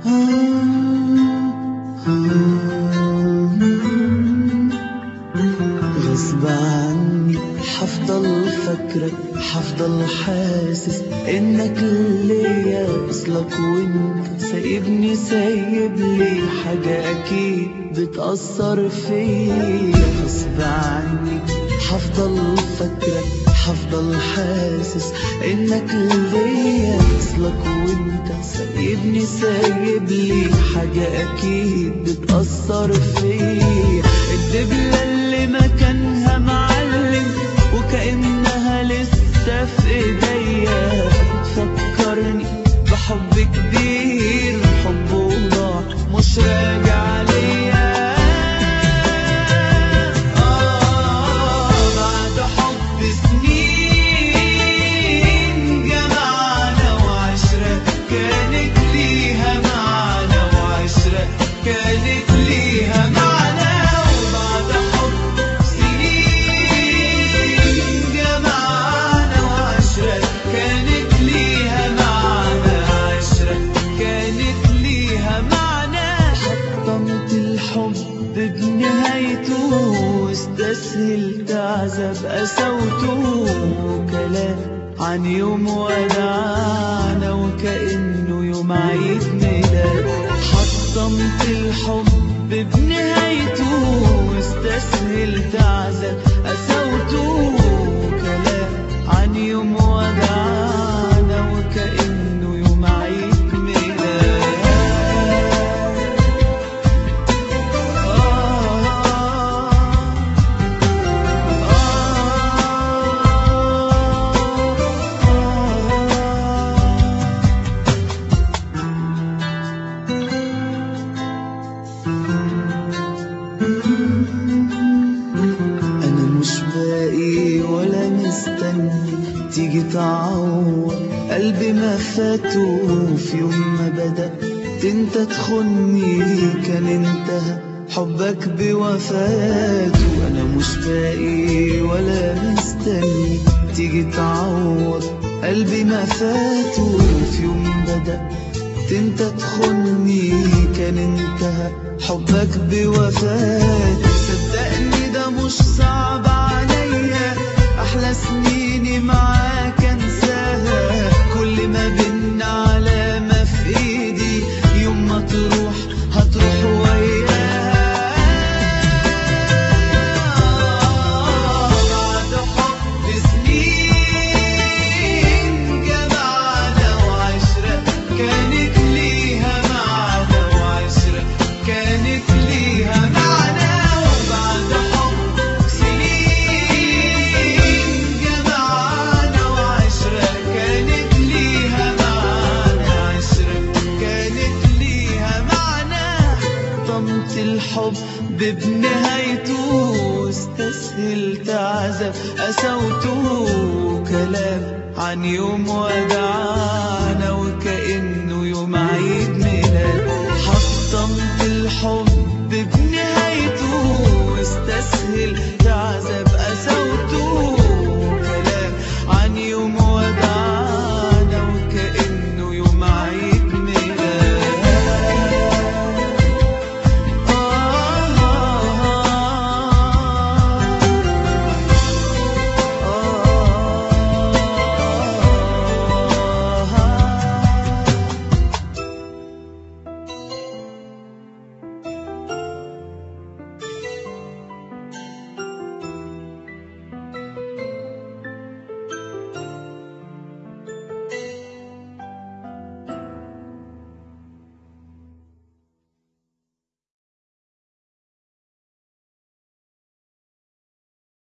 غصب عني حفضل فاكرك حفضل حاسس انك ليا اصلك وانت سايبني سايب لي حاجة اكيد بتأثر فيا غصب عني حفضل فاكرك حفضل حاسس انك ليا اصلك وانت سايبني سايب لي حاجة اكيد بتأثر فيا الدبلة اللي مكانها معلم وكأنها لسه في ايديا فكرني بحب كبير حب وضاع مش راجع ليا آه بعد حب سنين جمعنا وعشرة كانت ليها معنى وعشرة كانت ليها معنى وبعد حب سنين جمعنا وعشرة كانت ليها معنى عشرة كانت ليها معنى حطمت الحب بنهايته واستسهلت عذاب قسوته كلام عن يوم ودعانا وكأنه يوم عيد ميلاد حطمت الحب بنهايته واستسهلت عذاب قسوته كلام عن يوم ودعانا وكأنه يوم عيد ميلاد أنا مش باقي ولا مستني تيجي تعوض قلبي ما فاته في يوم ما بدأت انت تخني كان انتهى حبك بوفاته أنا مش باقي ولا مستني تيجي تعوض قلبي ما فاته في يوم بدأت انت تخني كان انتهى حبك بوفاتي صدقني ده مش صعب عليا احلى سنيني معاك انساها كل ما بينا علامة في ايدي يوم ما تروح هتروح وياها بعد حب سنين جمعنا وعشرة كانت ليها معنى وعشرة كانت ليها معنى وبعد حب سنين جمعنا وعشرة كانت ليها معنى عشرة كانت ليها معنى طمت الحب بنهايته واستسهلت عذاب قسوته كلام عن يوم ودعانا وكأنه يوم عيد ميلاد حطمت الحب